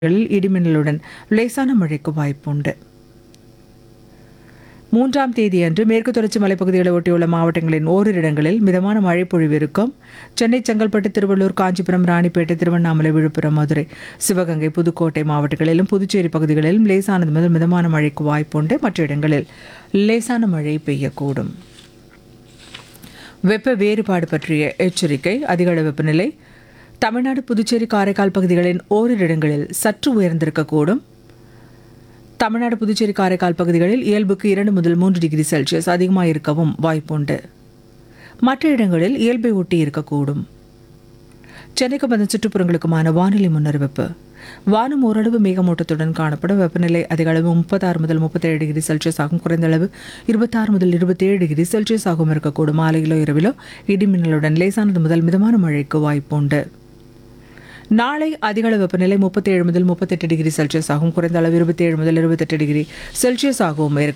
களில் இடிமின்னலுடன் லேசான மழைக்கு வாய்ப்புண்டு மூன்றாம் தேதியன்று மேற்கு தொடர்ச்சி மலைப்பகுதிகளை ஒட்டியுள்ள மாவட்டங்களின் ஓரிரு இடங்களில் மிதமான மழை பொழிவு இருக்கும் சென்னை செங்கல்பட்டு திருவள்ளூர் காஞ்சிபுரம் ராணிப்பேட்டை திருவண்ணாமலை விழுப்புரம் மதுரை சிவகங்கை புதுக்கோட்டை மாவட்டங்களிலும் புதுச்சேரி பகுதிகளிலும் லேசானது முதல் மிதமான மழைக்கு வாய்ப்புண்டு மற்ற இடங்களில் லேசான மழை பெய்யக்கூடும் வெப்ப வேறுபாடு பற்றிய எச்சரிக்கை அதிகளவு வெப்பநிலை தமிழ்நாடு புதுச்சேரி காரைக்கால் பகுதிகளின் ஓரிரு இடங்களில் சற்று உயர்ந்திருக்கக்கூடும் தமிழ்நாடு புதுச்சேரி காரைக்கால் பகுதிகளில் இயல்புக்கு இரண்டு முதல் மூன்று டிகிரி செல்சியஸ் அதிகமாக இருக்கவும் வாய்ப்புண்டு மற்ற இடங்களில் இயல்பை ஒட்டி இருக்கக்கூடும் சென்னைக்கும் அதன் சுற்றுப்புறங்களுக்குமான வானிலை முன்னறிவிப்பு வானம் ஓரளவு மேகமூட்டத்துடன் காணப்படும் வெப்பநிலை அதிக அளவு முப்பத்தாறு முதல் முப்பத்தேழு டிகிரி செல்சியஸ் ஆகும் குறைந்த அளவு இருபத்தாறு முதல் இருபத்தேழு டிகிரி செல்சியஸ் ஆகும் இருக்கக்கூடும் மாலையிலோ இரவிலோ இடிமின்னலுடன் லேசானது முதல் மிதமான மழைக்கு வாய்ப்புண்டு நாளை அதிக அளவு வெப்பநிலை முப்பத்தேழு முதல் முப்பத்தெட்டு டிகிரி செல்சியஸ் ஆகும் குறைந்த அளவு இருபத்தேழு முதல் இருபத்தெட்டு டிகிரி செல்சியஸ் ஆகவும் இருக்கும்